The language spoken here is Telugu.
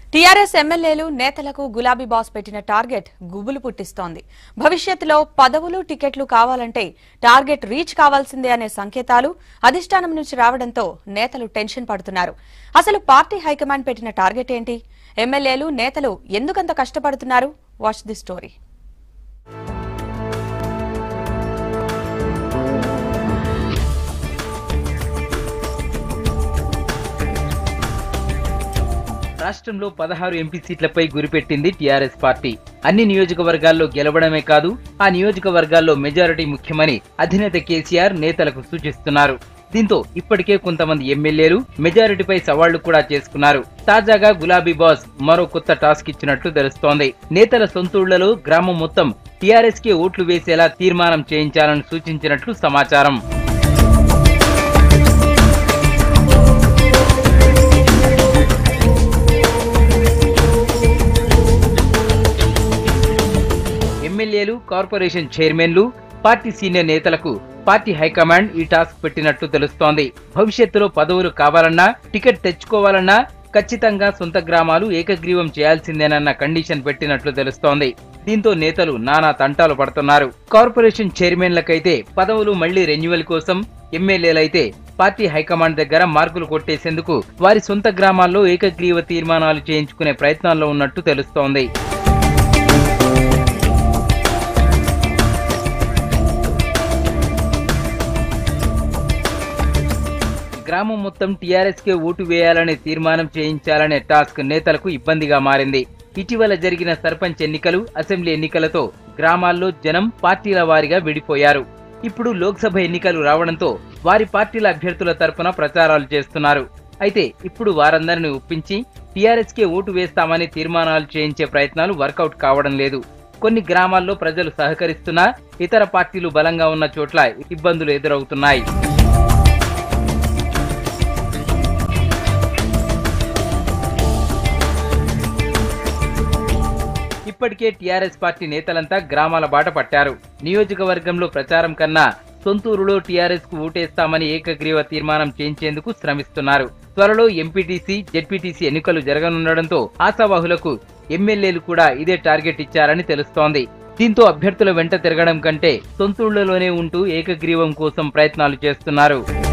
టీఆర్ఎస్ ఎమ్మెల్యేలు నేతలకు గులాబీ బాస్ పెట్టిన టార్గెట్ గుబులు పుట్టిస్తోంది భవిష్యత్తులో పదవులు టికెట్లు కావాలంటే టార్గెట్ రీచ్ కావాల్సిందే అనే సంకేతాలు అధిష్టానం నుంచి రావడంతో నేతలు టెన్షన్ పడుతున్నారు అసలు పార్టీ హైకమాండ్ పెట్టిన టార్గెట్ ఏంటి ఎమ్మెల్యేలు నేతలు ఎందుకంత కష్టపడుతున్నారు వాచ్ ది స్టోరీ రాష్ట్రంలో పదహారు ఎంపీ సీట్లపై గురిపెట్టింది టీఆర్ఎస్ పార్టీ అన్ని నియోజకవర్గాల్లో గెలవడమే కాదు ఆ నియోజకవర్గాల్లో మెజారిటీ ముఖ్యమని అధినేత కేసీఆర్ నేతలకు సూచిస్తున్నారు దీంతో ఇప్పటికే కొంతమంది ఎమ్మెల్యేలు మెజారిటీపై సవాళ్లు కూడా చేసుకున్నారు తాజాగా గులాబీ బాస్ మరో కొత్త టాస్క్ ఇచ్చినట్లు తెలుస్తోంది నేతల సొంతూళ్లలో గ్రామం మొత్తం టీఆర్ఎస్ కే ఓట్లు వేసేలా తీర్మానం చేయించాలని సూచించినట్లు సమాచారం ఎమ్మెల్యేలు కార్పొరేషన్ చైర్మన్లు పార్టీ సీనియర్ నేతలకు పార్టీ హైకమాండ్ ఈ టాస్క్ పెట్టినట్లు తెలుస్తోంది భవిష్యత్తులో పదవులు కావాలన్నా టికెట్ తెచ్చుకోవాలన్నా ఖచ్చితంగా సొంత గ్రామాలు ఏకగ్రీవం చేయాల్సిందేనన్న కండిషన్ పెట్టినట్లు తెలుస్తోంది దీంతో నేతలు నానా తంటాలు పడుతున్నారు కార్పొరేషన్ చైర్మన్లకైతే పదవులు మళ్లీ రెన్యువల్ కోసం ఎమ్మెల్యేలైతే పార్టీ హైకమాండ్ దగ్గర మార్కులు కొట్టేసేందుకు వారి సొంత గ్రామాల్లో ఏకగ్రీవ తీర్మానాలు చేయించుకునే ప్రయత్నాల్లో ఉన్నట్టు తెలుస్తోంది గ్రామం మొత్తం టీఆర్ఎస్ కే ఓటు వేయాలనే తీర్మానం చేయించాలనే టాస్క్ నేతలకు ఇబ్బందిగా మారింది ఇటీవల జరిగిన సర్పంచ్ ఎన్నికలు అసెంబ్లీ ఎన్నికలతో గ్రామాల్లో జనం పార్టీల వారీగా విడిపోయారు ఇప్పుడు లోక్సభ ఎన్నికలు రావడంతో వారి పార్టీల అభ్యర్థుల తరపున ప్రచారాలు చేస్తున్నారు అయితే ఇప్పుడు వారందరిని ఒప్పించి టీఆర్ఎస్ కే ఓటు వేస్తామని తీర్మానాలు చేయించే ప్రయత్నాలు వర్కౌట్ కావడం లేదు కొన్ని గ్రామాల్లో ప్రజలు సహకరిస్తున్నా ఇతర పార్టీలు బలంగా ఉన్న చోట్ల ఇబ్బందులు ఎదురవుతున్నాయి ఇప్పటికే టీఆర్ఎస్ పార్టీ నేతలంతా గ్రామాల బాట పట్టారు నియోజకవర్గంలో ప్రచారం కన్నా సొంతూరులో టీఆర్ఎస్ కు ఓటేస్తామని ఏకగ్రీవ తీర్మానం చేయించేందుకు శ్రమిస్తున్నారు త్వరలో ఎంపీటీసీ జెడ్పీటీసీ ఎన్నికలు జరగనుండడంతో ఆశావాహులకు ఎమ్మెల్యేలు కూడా ఇదే టార్గెట్ ఇచ్చారని తెలుస్తోంది దీంతో అభ్యర్థుల వెంట తిరగడం కంటే సొంతూళ్లలోనే ఉంటూ ఏకగ్రీవం కోసం ప్రయత్నాలు చేస్తున్నారు